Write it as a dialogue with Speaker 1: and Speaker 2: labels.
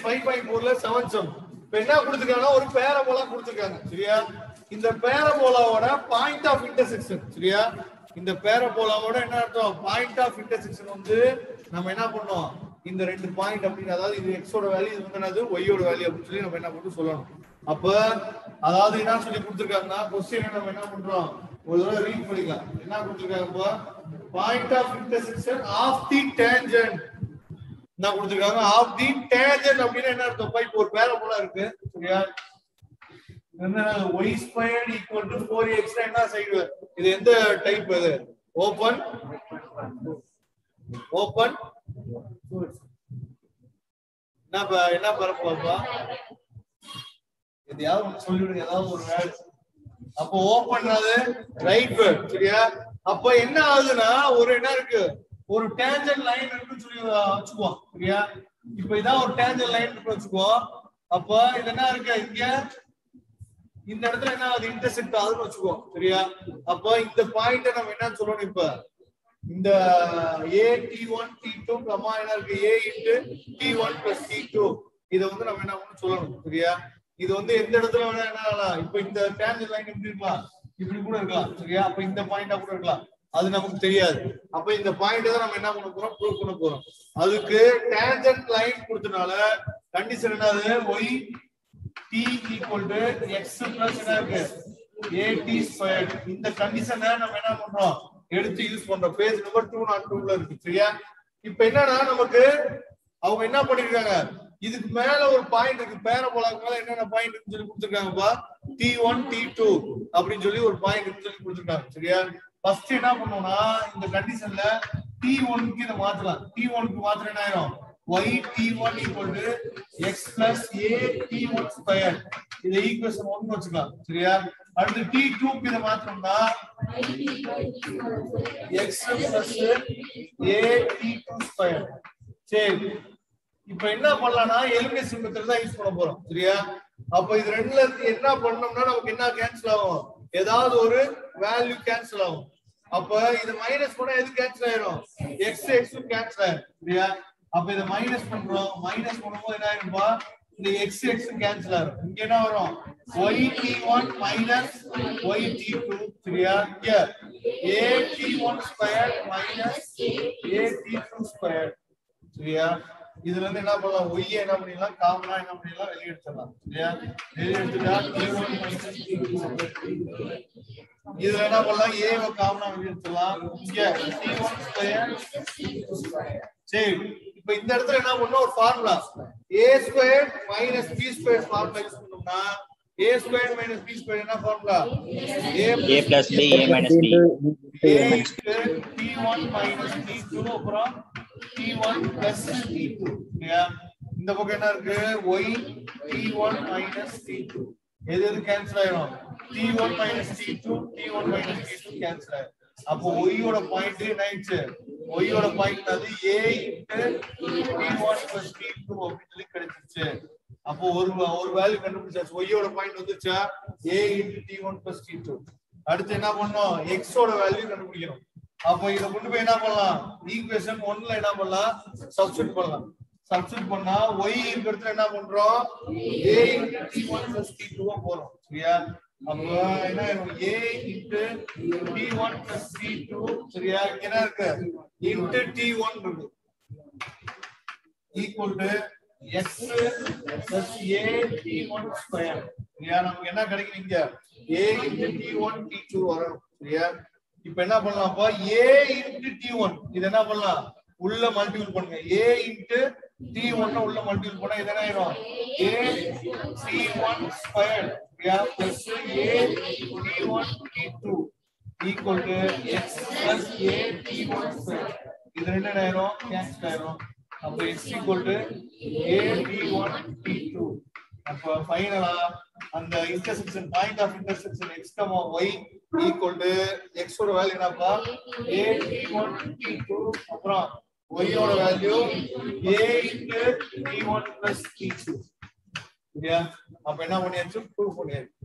Speaker 1: five point ஃபோர்ல seven sum இப்ப என்ன கொடுத்துருக்காங்கன்னா ஒரு பேரபோலா கொடுத்துருக்காங்க சரியா இந்த பேரபோலாவோட பாயிண்ட் ஆஃப் இன்டர்செக்ஷன் சரியா இந்த பேரபோலாவோட என்ன அர்த்தம் பாயிண்ட் ஆஃப் இன்டர்செக்ஷன் வந்து நம்ம என்ன பண்ணோம் இந்த ரெண்டு பாயிண்ட் அப்படின்னு அதாவது இது எக்ஸோட வேல்யூ இது வந்து என்னது ஒய்யோட வேல்யூ அப்படின்னு சொல்லி நம்ம என்ன பண்ணி சொல்லணும் அப்ப அதாவது என்ன சொல்லி கொடுத்துருக்காங்கன்னா கொஸ்டின் நம்ம என்ன பண்றோம் ஒரு தடவை ரீட் பண்ணிக்கலாம் என்ன கொடுத்துருக்காங்க இப்போ point of intersection of the tangent என்ன கொடுத்துருக்காங்க ஆஃப் தி டேஞ்சன்ட் அப்படின்னு என்ன அர்த்தம் இப்போ ஒரு பேரபோலா இருக்கு சரியா என்ன y squared equal to four x என்ன சைடு இது எந்த டைப் இது ஓபன் ஓபன் என்ன ப- என்ன பரப்பாப்பா எதையாவது ஒண்ணு சொல்லிவிடுங்க ஏதாவது ஒரு வேர்டு அப்போ ஓபன்றது ரைட் வேர்ட் சரியா அப்ப என்ன ஆகுதுன்னா ஒரு என்ன இருக்கு ஒரு டேஞ்சன் லைன் இருக்குன்னு சொல்லி வச்சுக்குவோம் சரியா இப்ப இதான் ஒரு டேஞ்சன் லைன் இருக்கு வச்சுக்குவோம் அப்ப இது என்ன இருக்கு இங்க இந்த இடத்துல என்ன ஆகுது இன்டர்செக்ட் ஆகுதுன்னு வச்சுக்குவோம் சரியா அப்ப இந்த பாயிண்ட நம்ம என்ன சொல்லணும் இப்ப இந்த A T one T two comma என்ன இருக்கு A into T one plus T two இதை வந்து நம்ம என்ன பண்ணணும் சொல்லணும் சரியா இது வந்து எந்த இடத்துல வேணா என்ன ஆகலாம் இப்ப இந்த டேஞ்சன் லைன் எப்படி இருக்கலாம் இப்படி கூட இருக்கலாம் சரியா அப்ப இந்த பாயிண்டா கூட இருக்கலாம் அது நமக்கு தெரியாது அப்ப இந்த பாயிண்ட் தான் நம்ம என்ன பண்ண போறோம் ப்ரூவ் பண்ண போறோம் அதுக்கு டேஞ்சன்ட் லைன் கொடுத்தனால கண்டிஷன் என்னது Y T equal to X plus என்ன இருக்கு ஏ டி ஸ்கொயர்ட் இந்த கண்டிஷனை நம்ம என்ன பண்றோம் எடுத்து யூஸ் பண்றோம் பேஜ் நம்பர் டூ நாட் டூல இருக்கு சரியா இப்ப என்னன்னா நமக்கு அவங்க என்ன பண்ணிருக்காங்க இதுக்கு மேல ஒரு பாயிண்ட் இருக்கு பேரபோலாக்கு மேல என்னென்ன பாயிண்ட் இருக்குன்னு சொல்லி கொடுத்துருக்காங்கப்பா டி ஒன் டி டூ அப்படின்னு சொல்லி ஒரு பாயிண்ட் இருக்குன்னு சொல்லி கொடுத்துருக்காங்க சரியா ஃபர்ஸ்ட் என்ன பண்ணுவோம்னா இந்த கண்டிஷன்ல டி ஒன்க்கு இதை மாத்தலாம் டி ஒன்க்கு மாத்திரம் என்ன ஆயிரும் y t1 equal to x plus a t1 square இதை ஈக்குவேஷன் 1 வச்சுக்கலாம் சரியா அடுத்து t2 க்கு இதை மாத்தணும்னா x plus a t2 square சரி இப்போ என்ன பண்ணலாம்னா எலிமினேஷன் மெத்தட் தான் யூஸ் பண்ண போறோம் சரியா அப்ப இது ரெண்டுல இருந்து என்ன பண்ணோம்னா நமக்கு என்ன கேன்சல் ஆகும் ஏதாவது ஒரு வேல்யூ கேன்சல் ஆகும் அப்ப இது மைனஸ் பண்ணா எது கேன்சல் ஆயிரும் எக்ஸ் எக்ஸ் கேன்சல் ஆயிரும் சரியா அப்ப இதை மைனஸ் பண்றோம் மைனஸ் பண்ணும்போது என்ன ஆயிருப்பா இந்த எக்ஸ் எக்ஸ் கேன்சல் ஆயிரும் இங்க என்ன வரும் Y T one minus Y T two சரியா இங்க A T one square minus A T two square சரியா இதுல இருந்து என்ன பண்ணலாம் ஒய் என்ன பண்ணிடலாம் காமனா என்ன பண்ணிடலாம் வெளியே எடுத்துடலாம் சரியா வெளியே எடுத்துட்டா a1 minus t2 இதுல என்ன பண்ணலாம் a வ காமனா வெளியே எடுத்துடலாம் இங்க t1 ஸ்கொயர் சரி இப்போ இந்த இடத்துல என்ன பண்ணோம் ஒரு formula a square minus b square formula use பண்ணோம்னா a square minus b square என்ன formula
Speaker 2: a plus b a minus b
Speaker 1: a t1 minus t2 அப்புறம் t1 plus t2 இல்லையா இந்த பக்கம் என்ன இருக்கு y t1 minus t2 எது எது கேன்சல் ஆயிடும் t1 minus t2 t1 minus t2 cancel ஆயிடும் அப்போ y யோட பாயிண்ட் என்ன ஆயிடுச்சு y யோட பாயிண்ட் அது a t1 plus t2 அப்படின்னு சொல்லி கிடைச்சிருச்சு அப்போ ஒரு ஒரு வேல்யூ கண்டுபிடிச்சாச்சு y யோட பாயிண்ட் வந்துச்சா a t1 plus t2 அடுத்து என்ன பண்ணோம் x ஓட வேல்யூ கண்டுபிடிக்கணும் அப்போ இத கொண்டு போய் என்ன பண்ணலாம் ஈக்குவேஷன் 1ல என்ன பண்ணலாம் சப்ஸ்டிட் பண்ணலாம் சப்ஸ்டிட் பண்ணா y இருக்கிறதுல என்ன பண்றோம் a t1 t2 ஆ போறோம் சரியா அப்ப என்ன ஆயிரும் a t1 t2 சரியா இங்க என்ன இருக்கு into t1 இருக்கு equal to x plus a t1 square சரியா நமக்கு என்ன கிடைக்கும் இங்க a into t1 t2 வரணும் சரியா இப்போ என்ன பண்ணலாம்ப்பா a into t1 இது என்ன பண்ணலாம் உள்ள மல்டிபிள் பண்ணுங்க a into t1 உள்ள மல்டிபிள் பண்ணா இது என்ன ஆயிரும் a t1 ஸ்கொயர் சரியா plus a t1 t2 equal to x plus a t1 square இது ரெண்டு என்ன ஆயிரும் கேன்சல் ஆயிரும் அப்ப x equal to a t1 t2 அப்ப ஃபைனலா அந்த intersection point of intersection x y equal to x ஓட வேல்யூ என்னப்பா a t1 t2 அப்புறம் y ஓட value a into t1 plus t2 சரியா அப்ப என்ன பண்ணியாச்சு ப்ரூவ் பண்ணியாச்சு